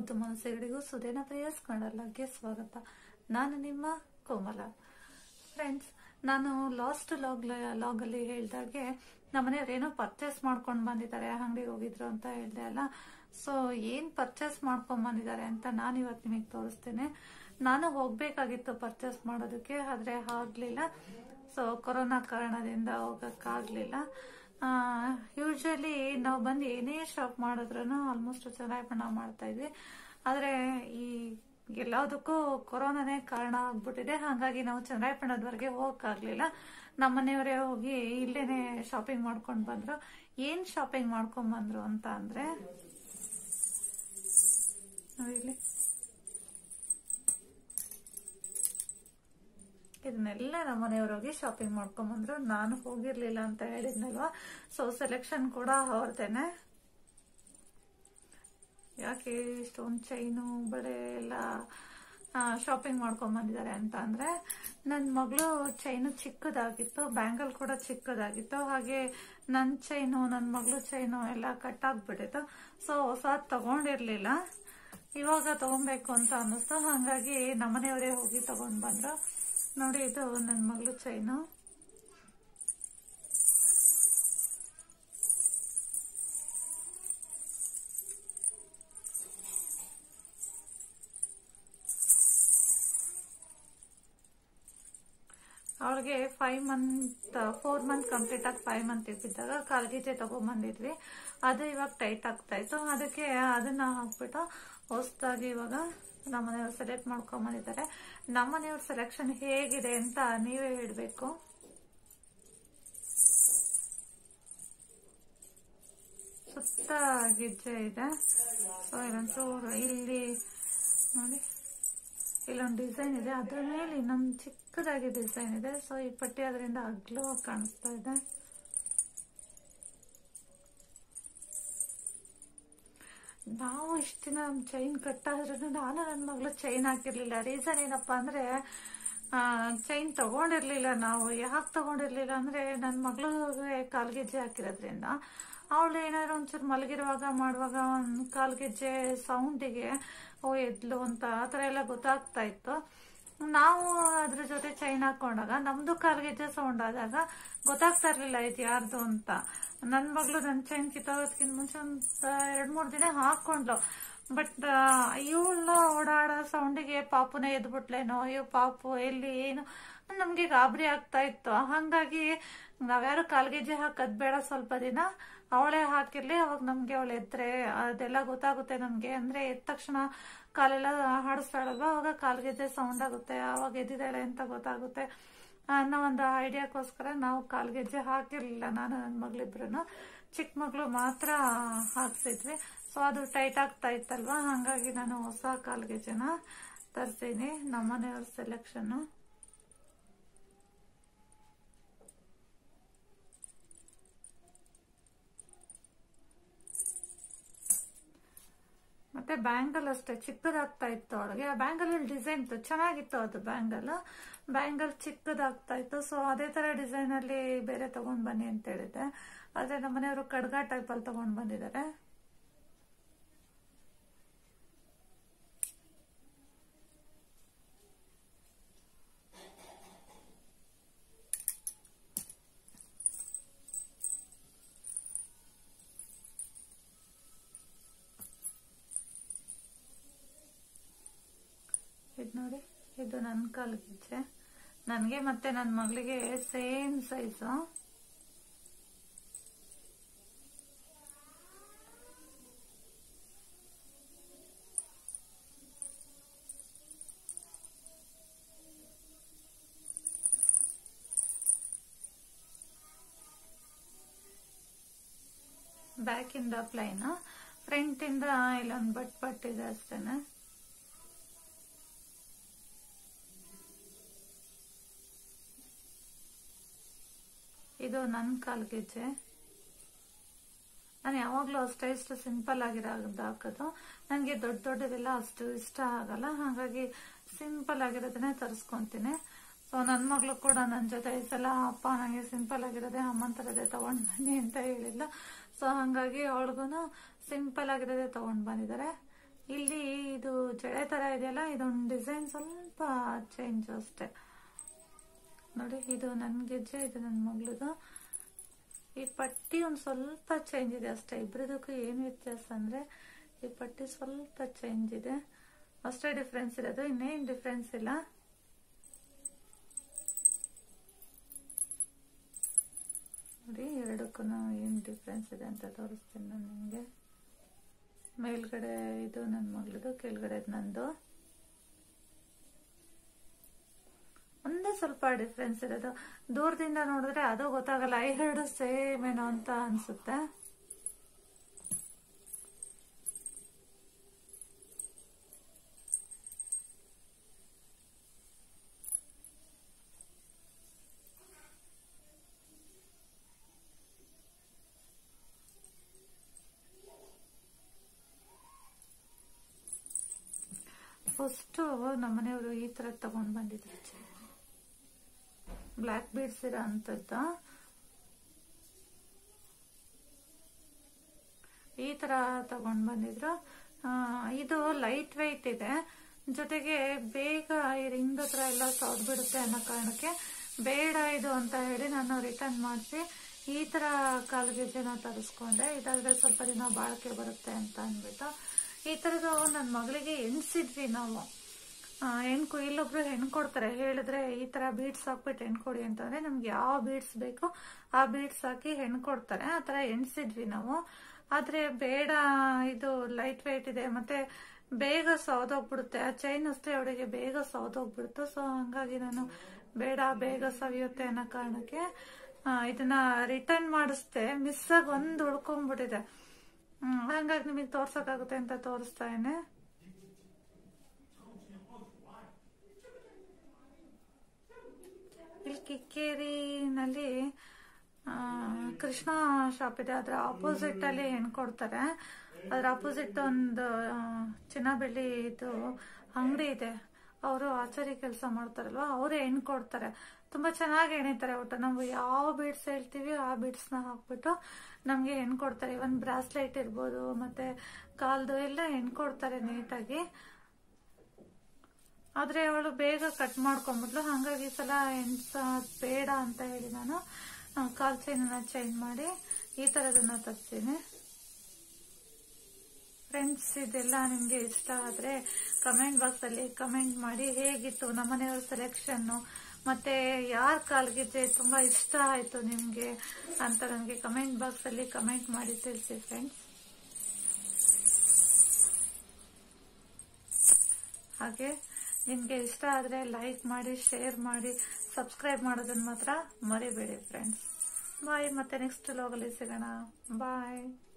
ಮುದ್ದು ಮನಸ್ಸುಗಳಿಗೂ ಸುದೇನ ಪ್ರಿಯಸ್ ಕನ್ನಡಕ್ಕೆ ಸ್ವಾಗತ ನಾನು ನಿಮ್ಮ ಕೋಮಲ ಫ್ರೆಂಡ್ಸ್ ನಾನು ಲಾಸ್ಟ್ ಲಾಗ್ ಲಾಗಲ್ಲಿ ಹೇಳ್ದಾಗೆ ನಮ್ಮನೆಯವ್ರು ಏನೋ ಪರ್ಚೇಸ್ ಮಾಡ್ಕೊಂಡು ಬಂದಿದ್ದಾರೆ ಅಂಗಡಿಗೆ ಹೋಗಿದ್ರು ಅಂತ ಹೇಳ್ದೆ ಅಲ್ಲ ಸೊ ಏನ್ ಪರ್ಚೇಸ್ ಮಾಡ್ಕೊಂಡ್ ಬಂದಿದ್ದಾರೆ ಅಂತ ನಾನು ಇವತ್ತು ನಿಮಗೆ ತೋರಿಸ್ತೇನೆ ನಾನು ಹೋಗ್ಬೇಕಾಗಿತ್ತು ಪರ್ಚೇಸ್ ಮಾಡೋದಕ್ಕೆ ಆದ್ರೆ ಆಗ್ಲಿಲ್ಲ ಸೊ ಕೊರೋನಾ ಕಾರಣದಿಂದ ಹೋಗಕ್ಕಾಗ್ಲಿಲ್ಲ ಯೂಶಲಿ ನಾವು ಬಂದು ಏನೇ ಶಾಪ್ ಮಾಡಿದ್ರು ಆಲ್ಮೋಸ್ಟ್ ಚನ್ನಾಗಿಪಣ ಮಾಡ್ತಾ ಇದ್ವಿ ಆದ್ರೆ ಈ ಎಲ್ಲದಕ್ಕೂ ಕೊರೋನಾನೇ ಕಾರಣ ಆಗ್ಬಿಟ್ಟಿದೆ ಹಾಗಾಗಿ ನಾವು ಚಂದ್ರಾಯಪಟ್ಟಣದವರೆಗೆ ಹೋಗಕ್ಕಾಗ್ಲಿಲ್ಲ ನಮ್ಮ ಮನೆಯವರೇ ಹೋಗಿ ಇಲ್ಲೇನೆ ಶಾಪಿಂಗ್ ಮಾಡ್ಕೊಂಡ್ ಬಂದ್ರು ಏನ್ ಶಾಪಿಂಗ್ ಮಾಡ್ಕೊಂಡ್ ಬಂದ್ರು ಅಂತ ಅಂದ್ರೆ ನೋಡಿ ಇಲ್ಲಿ ಇದನ್ನೆಲ್ಲ ನಮ್ಮ ಮನೆಯವ್ರು ಹೋಗಿ ಶಾಪಿಂಗ್ ಮಾಡ್ಕೊಂಡ್ ಬಂದ್ರು ನಾನು ಹೋಗಿರ್ಲಿಲ್ಲ ಅಂತ ಹೇಳಿದ್ನಲ್ವಾ ಸೊ ಸೆಲೆಕ್ಷನ್ ಕೂಡ ಅವ್ರದೇನೆ ಯಾಕೆ ಸ್ಟೋನ್ ಚೈನು ಬಳೆ ಎಲ್ಲ ಶಾಪಿಂಗ್ ಮಾಡ್ಕೊಂಡ್ ಬಂದಿದ್ದಾರೆ ಅಂತ ಅಂದ್ರೆ ನನ್ನ ಮಗಳು ಚೈನು ಚಿಕ್ಕದಾಗಿತ್ತು ಬ್ಯಾಂಗಲ್ ಕೂಡ ಚಿಕ್ಕದಾಗಿತ್ತು ಹಾಗೆ ನನ್ನ ಚೈನು ನನ್ನ ಮಗಳು ಚೈನು ಎಲ್ಲ ಕಟ್ ಆಗ್ಬಿಟ್ಟಿತ್ತು ಸೊ ಹೊಸ ತಗೊಂಡಿರ್ಲಿಲ್ಲ ಇವಾಗ ತಗೊಬೇಕು ಅಂತ ಅನ್ನಿಸ್ತು ಹಾಗಾಗಿ ನಮ್ಮನೆಯವರೇ ಹೋಗಿ ತಗೊಂಡ್ ಬಂದ್ರು ನೋಡಿ ಇದು ನನ್ನ ಮಗಳು ಚೈನು ಅವ್ರಿಗೆ five month four month complete ಆಗಿ ಫೈವ್ ಮಂತ್ ಇದ್ದಿದ್ದಾಗ ಕಾಲ್ಗೀಜೆ ತಗೊಂಡ್ಬಂದಿದ್ವಿ ಅದು ಇವಾಗ ಟೈಟ್ ಆಗ್ತಾ ಇತ್ತು ಅದಕ್ಕೆ ಅದನ್ನ ಹಾಕ್ಬಿಟ್ಟು ಹೊಸದಾಗಿ ಇವಾಗ ನಮ್ಮನೆಯವ್ರು ಸೆಲೆಕ್ಟ್ ಮಾಡ್ಕೊಂಡ್ ಬಂದಿದ್ದಾರೆ ನಮ್ಮನೆಯವ್ರ ಸೆಲೆಕ್ಷನ್ ಹೇಗಿದೆ ಅಂತ ನೀವೇ ಹೇಳ್ಬೇಕು ಸುತ್ತ ಗೆಜ್ಜೆ ಇದೆ ಸೊ ಇಲ್ಲೊಂಚೂರು ಇಲ್ಲಿ ನೋಡಿ ಇಲ್ಲೊಂದು ಡಿಸೈನ್ ಇದೆ ಅದ್ರ ಮೇಲೆ ಇನ್ನೊಂದು ಚಿಕ್ಕದಾಗಿ ಡಿಸೈನ್ ಇದೆ ಸೊ ಈ ಪಟ್ಟಿ ಅದರಿಂದ ಅಗ್ಲವಾಗಿ ಕಾಣಿಸ್ತಾ ಇದೆ ನಾವು ಇಷ್ಟ ದಿನ ಚೈನ್ ಕಟ್ಟಾದ್ರೂ ನಾನು ನನ್ನ ಮಗಳು ಚೈನ್ ಹಾಕಿರ್ಲಿಲ್ಲ ರೀಸನ್ ಏನಪ್ಪಾ ಅಂದ್ರೆ ಚೈನ್ ತಗೊಂಡಿರ್ಲಿಲ್ಲ ನಾವು ಯಾಕೆ ತಗೊಂಡಿರ್ಲಿಲ್ಲ ಅಂದ್ರೆ ನನ್ನ ಮಗಳಿಗೆ ಕಾಲ್ಗೆಜ್ಜೆ ಹಾಕಿರೋದ್ರಿಂದ ಅವಳು ಏನಾದ್ರು ಒಂಚೂರು ಮಲಗಿರುವಾಗ ಮಾಡುವಾಗ ಒಂದು ಕಾಲ್ಗೆಜ್ಜೆ ಸೌಂಡಿಗೆ ಓ ಎದ್ಲು ಅಂತ ಆತರ ಎಲ್ಲ ಗೊತ್ತಾಗ್ತಾ ಇತ್ತು ನಾವು ಅದ್ರ ಜೊತೆ ಚೈನ್ ಹಾಕೊಂಡಾಗ ನಮ್ದು ಕಾಲ್ಗೆಜ್ಜೆ ಸೌಂಡ್ ಆದಾಗ ಗೊತ್ತಾಗ್ತಾ ಇರ್ಲಿಲ್ಲ ಇದು ಯಾರ್ದು ಅಂತ ನನ್ ಮಗಳು ನನ್ ಚೈನ್ ಕಿತ್ತೋಗೋದಕ್ಕಿಂತ ಮುಂಚೆ ಒಂದ್ ಎರಡ್ ಮೂರ್ ದಿನ ಹಾಕೊಂಡ್ಲು ಬಟ್ ಇವಳು ಓಡಾಡೋ ಸೌಂಡಿಗೆ ಪಾಪುನ ಎದ್ಬಿಟ್ಲೇನೋ ಅಯ್ಯೋ ಪಾಪು ಎಲ್ಲಿ ಏನು ನಮ್ಗೆ ಗಾಬರಿ ಆಗ್ತಾ ಇತ್ತು ಹಂಗಾಗಿ ನಾವ್ಯಾರು ಕಾಲ್ಗೆಜ್ಜೆ ಹಾಕದ್ ಬೇಡ ಸ್ವಲ್ಪ ದಿನ ಅವಳೇ ಹಾಕಿರ್ಲಿ ಅವಾಗ ನಮ್ಗೆ ಅವಳು ಎದ್ರೆ ಅದೆಲ್ಲ ಗೊತ್ತಾಗುತ್ತೆ ನಮ್ಗೆ ಅಂದ್ರೆ ಎದ್ದ ತಕ್ಷಣ ಕಾಲೆಲ್ಲ ಹಾಡಿಸ್ತಾಳಲ್ವಾ ಅವಾಗ ಕಾಲ್ಗೆಜ್ಜೆ ಸೌಂಡ್ ಆಗುತ್ತೆ ಅವಾಗ ಎದ್ದಿದ್ದಾಳೆ ಅಂತ ಗೊತ್ತಾಗುತ್ತೆ ಅನ್ನೋ ಒಂದು ಐಡಿಯಾಕ್ಕೋಸ್ಕರ ನಾವು ಕಾಲ್ಗೆಜ್ಜೆ ಹಾಕಿರ್ಲಿಲ್ಲ ನಾನು ನನ್ನ ಮಗಳಿಬ್ರು ಚಿಕ್ಕ ಮಗಳು ಮಾತ್ರ ಹಾಕ್ಸಿದ್ವಿ ಸೊ ಅದು ಟೈಟ್ ಆಗ್ತಾ ಇತ್ತಲ್ವಾ ಹಂಗಾಗಿ ನಾನು ಹೊಸ ಕಾಲ್ಗೆಜ್ಜೆನ ತರ್ತೀನಿ ನಮ್ಮನೆಯವ್ರ ಸೆಲೆಕ್ಷನ್ ಮತ್ತೆ ಬ್ಯಾಂಗಲ್ ಅಷ್ಟೇ ಚಿಕ್ಕದಾಗ್ತಾ ಇತ್ತು ಅವಳಿಗೆ ಆ ಬ್ಯಾಂಗಲ್ ಅಲ್ಲಿ ಡಿಸೈನ್ ಇತ್ತು ಚೆನ್ನಾಗಿತ್ತು ಅದು ಬ್ಯಾಂಗಲ್ ಬ್ಯಾಂಗಲ್ ಚಿಕ್ಕದಾಗ್ತಾ ಇತ್ತು ಸೊ ಅದೇ ತರ ಡಿಸೈನ್ ಅಲ್ಲಿ ಬೇರೆ ತಗೊಂಡ್ ಬನ್ನಿ ಅಂತ ಹೇಳಿದ್ದೆ ಆದ್ರೆ ನಮ್ಮ ಮನೆಯವರು ಕಡ್ಗ ಟೈಪ್ ಅಲ್ಲಿ ತಗೊಂಡ್ ಬಂದಿದ್ದಾರೆ ಇದು ನೋಡಿ ಇದು ನನ್ನ ಕಾಲ್ಗೆಜ್ಜೆ ನನಗೆ ಮತ್ತೆ ನನ್ನ ಮಗಳಿಗೆ ಸೇಮ್ ಸೈಜು ಬ್ಯಾಕ್ ಇಂದ ಪ್ಲೈನ್ ಫ್ರಂಟ್ ಇಂದ ಇಲ್ಲೊಂದು ಬಟ್ ಬಟ್ ಇದೆ ಅಷ್ಟೇನೆ ಇದು ನನ್ನ ಕಾಲ್ಗೆಜ್ಜೆ ನಾನು ಯಾವಾಗ್ಲೂ ಅಷ್ಟೇ ಇಷ್ಟು ಸಿಂಪಲ್ ಆಗಿರೋದು ಹಾಕೋದು ನನಗೆ ದೊಡ್ಡ ದೊಡ್ಡದೆಲ್ಲ ಅಷ್ಟು ಇಷ್ಟ ಆಗಲ್ಲ ಹಾಗಾಗಿ ಸಿಂಪಲ್ ಆಗಿರೋದನ್ನೇ ತರಿಸ್ಕೊಂತೀನಿ ಸೊ ನನ್ನ ಮಗಳು ಕೂಡ ನನ್ನ ಜೊತೆ ಈ ಸಲ ಅಪ್ಪ ನನಗೆ ಸಿಂಪಲ್ ಆಗಿರೋದೇ ಅಮ್ಮನ ಥರದೇ ತಗೊಂಡ್ ಬನ್ನಿ ಅಂತ ಹೇಳಿಲ್ಲ ಸೊ ಹಾಗಾಗಿ ಅವಳಿಗೂ ಸಿಂಪಲ್ ಆಗಿರೋದೇ ತಗೊಂಡ್ ಬಂದಿದ್ದಾರೆ ಇಲ್ಲಿ ಇದು ಜಡೆ ತರ ಇದೆಯಲ್ಲ ಇದೊಂದು ಡಿಸೈನ್ ಸ್ವಲ್ಪ ಚೇಂಜ್ ಅಷ್ಟೇ ನೋಡಿ ಇದು ನನ್ನ ಗೆಜ್ಜೆ ಇದು ನನ್ನ ಮಗಳದು ಈ ಪಟ್ಟಿ ಒಂದು ಸ್ವಲ್ಪ ಚೇಂಜ್ ಇದೆ ಅಷ್ಟೇ ಇಬ್ಬರದಕ್ಕೂ ಏನು ವ್ಯತ್ಯಾಸ ಅಂದ್ರೆ ಈ ಪಟ್ಟಿ ಸ್ವಲ್ಪ ಚೇಂಜ್ ಇದೆ ಅಷ್ಟೇ ಡಿಫ್ರೆನ್ಸ್ ಇರೋದು ಇನ್ನೇನು ಡಿಫ್ರೆನ್ಸ್ ಇಲ್ಲ ನೋಡಿ ಎರಡಕ್ಕೂ ಏನು ಡಿಫ್ರೆನ್ಸ್ ಇದೆ ಅಂತ ತೋರಿಸ್ತೀನಿ ನಾನು ನಿಮಗೆ ಮೇಲ್ಗಡೆ ಇದು ನನ್ನ ಮಗಳದು ಕೆಳಗಡೆ ನಂದು ಒಂದೇ ಸ್ವಲ್ಪ ಡಿಫ್ರೆನ್ಸ್ ಇರೋದು ದೂರದಿಂದ ನೋಡಿದ್ರೆ ಅದು ಗೊತ್ತಾಗಲ್ಲ ಎರಡು ಸೇಮ್ ಏನೋ ಅಂತ ಅನ್ಸುತ್ತೆ ಫಸ್ಟು ನಮ್ಮನೆಯವರು ಈ ತರ ತಗೊಂಡ್ ಬಂದಿದ್ರು ಬ್ಲ್ಯಾಕ್ ಬೀಡ್ಸ್ ಇರೋ ಅಂತದ್ದು ಈ ತರ ತಗೊಂಡ್ ಬಂದಿದ್ರು ಆ, ಇದು ಲೈಟ್ ವೆಯ್ಟ್ ಇದೆ ಜೊತೆಗೆ ಬೇಗ ಈ ರಿಂಗ್ ಹತ್ರ ಎಲ್ಲ ಸೌದ್ ಬಿಡುತ್ತೆ ಅನ್ನೋ ಕಾರಣಕ್ಕೆ ಬೇಡ ಇದು ಅಂತ ಹೇಳಿ ನಾನು ರಿಟರ್ನ್ ಮಾಡಿಸಿ ಈ ತರ ಕಾಲುಗೆಜ್ಜೆನ ತರಿಸ್ಕೊಂಡೆ ಇದಾದ್ರೆ ಸ್ವಲ್ಪ ದಿನ ಬಾಳಿಕೆ ಬರುತ್ತೆ ಅಂತ ಅಂದ್ಬಿಟ್ಟು ಈ ತರದ್ದು ನನ್ನ ಮಗಳಿಗೆ ಎಣ್ಸಿದ್ವಿ ನಾವು ಆ, ಹೆಣ್ಕು ಇಲ್ಲೊಬ್ರು ಹೆಣ್ಣು ಕೊಡ್ತಾರೆ ಹೇಳಿದ್ರೆ ಈ ತರ ಬೀಡ್ಸ್ ಹಾಕ್ಬಿಟ್ಟು ಹೆಣ್ಣು ಕೊಡಿ ಅಂತಂದ್ರೆ ನಮ್ಗೆ ಯಾವ ಬೀಡ್ಸ್ ಬೇಕೋ ಆ ಬೀಡ್ಸ್ ಹಾಕಿ ಹೆಣ್ಣು ಕೊಡ್ತಾರೆ ಆ ತರ ಎಣ್ಸಿದ್ವಿ ನಾವು ಆದ್ರೆ ಬೇಡ ಇದು ಲೈಟ್ ವೆಯ್ಟ್ ಇದೆ ಮತ್ತೆ ಬೇಗ ಸೌದೋಗ್ಬಿಡುತ್ತೆ ಆ ಚೈನ್ ಅಷ್ಟೇ ಅವಳಿಗೆ ಬೇಗ ಸೌದೋಗ್ಬಿಡುತ್ತೆ ಸೊ ಹಂಗಾಗಿ ನಾನು ಬೇಡ ಬೇಗ ಸವಿಯುತ್ತೆ ಅನ್ನೋ ಕಾರಣಕ್ಕೆ ಆ, ಇದನ್ನ ರಿಟರ್ನ್ ಮಾಡಿಸ್ದೆ ಮಿಸ್ ಆಗಿ ಒಂದು ಉಳ್ಕೊಂಡ್ಬಿಟ್ಟಿದೆ ಹ್ಮ್ ಹಂಗಾಗಿ ನಿಮಗೆ ತೋರ್ಸಕ್ಕಾಗುತ್ತೆ ಅಂತ ತೋರಿಸ್ತಾ ಇದ್ದೇನೆ ಇಲ್ಲಿ ಕಿಕ್ಕೇರಿನಲ್ಲಿ ಆ, ಕೃಷ್ಣ ಶಾಪ್ ಇದೆ ಅದ್ರ ಆಪೋಸಿಟ್ ಅಲ್ಲಿ ಹೆಣ್ಣು ಕೊಡ್ತಾರೆ ಅದ್ರ ಆಪೋಸಿಟ್ ಒಂದು ಆ, ಚಿನ್ನ ಬೆಳ್ಳಿ ಇದು ಅಂಗಡಿ ಇದೆ ಅವರು ಆಚಾರಿ ಕೆಲಸ ಮಾಡ್ತಾರಲ್ವಾ ಅವರೇ ಹೆಣ್ಣು ಕೊಡ್ತಾರೆ ತುಂಬಾ ಚೆನ್ನಾಗಿ ಎಣಿತಾರೆ ಒಟ್ಟು ನಾವು ಯಾವ ಬೀಡ್ಸ್ ಹೇಳ್ತೀವಿ ಆ ಬೀಡ್ಸ್ ನ ಹಾಕ್ಬಿಟ್ಟು ನಮ್ಗೆ ಹೆಣ್ಣು ಕೊಡ್ತಾರೆ ಇವನ್ ಬ್ರಾಸ್ಲೈಟ್ ಇರ್ಬೋದು ಮತ್ತೆ ಕಾಲ್ದು ಎಲ್ಲ ಹೆಣ್ಣು ಕೊಡ್ತಾರೆ ನೀಟಾಗಿ ಆದ್ರೆ ಅವಳು ಬೇಗ ಕಟ್ ಮಾಡ್ಕೊಂಡ್ಬಿಟ್ಲು ಹಂಗಾಗಿ ಈ ಸಲ ಎಣ್ಸ ಬೇಡ ಅಂತ ಹೇಳಿ ನಾನು ಆ, ಕಾಲ್ ಚೈನ್ ಚೇಂಜ್ ಮಾಡಿ ಈ ತರದನ್ನ ತರ್ತೀನಿ ಫ್ರೆಂಡ್ಸ್ ಇದೆಲ್ಲ ನಿಮ್ಗೆ ಇಷ್ಟ ಆದ್ರೆ ಕಮೆಂಟ್ ಬಾಕ್ಸ್ ಅಲ್ಲಿ ಕಮೆಂಟ್ ಮಾಡಿ ಹೇಗಿತ್ತು ನಮ್ಮನೆಯವ್ರ ಸೆಲೆಕ್ಷನ್ ಮತ್ತೆ ಯಾರ ಕಾಲ್ಗೆಜ್ಜೆ ತುಂಬಾ ಇಷ್ಟ ಆಯ್ತು ನಿಮ್ಗೆ ಅಂತ ನನಗೆ ಕಮೆಂಟ್ ಬಾಕ್ಸ್ ಅಲ್ಲಿ ಕಮೆಂಟ್ ಮಾಡಿ ತಿಳಿಸಿ ಫ್ರೆಂಡ್ಸ್ ಹಾಗೆ ನಿಮ್ಗೆ ಇಷ್ಟ ಆದ್ರೆ ಲೈಕ್ ಮಾಡಿ ಶೇರ್ ಮಾಡಿ ಸಬ್ಸ್ಕ್ರೈಬ್ ಮಾಡೋದನ್ನ ಮಾತ್ರ ಮರಿಬೇಡಿ ಫ್ರೆಂಡ್ಸ್ ಬಾಯ್ ಮತ್ತೆ ನೆಕ್ಸ್ಟ್ ಲೋಗಲ್ಲಿ ಸಿಗೋಣ ಬಾಯ್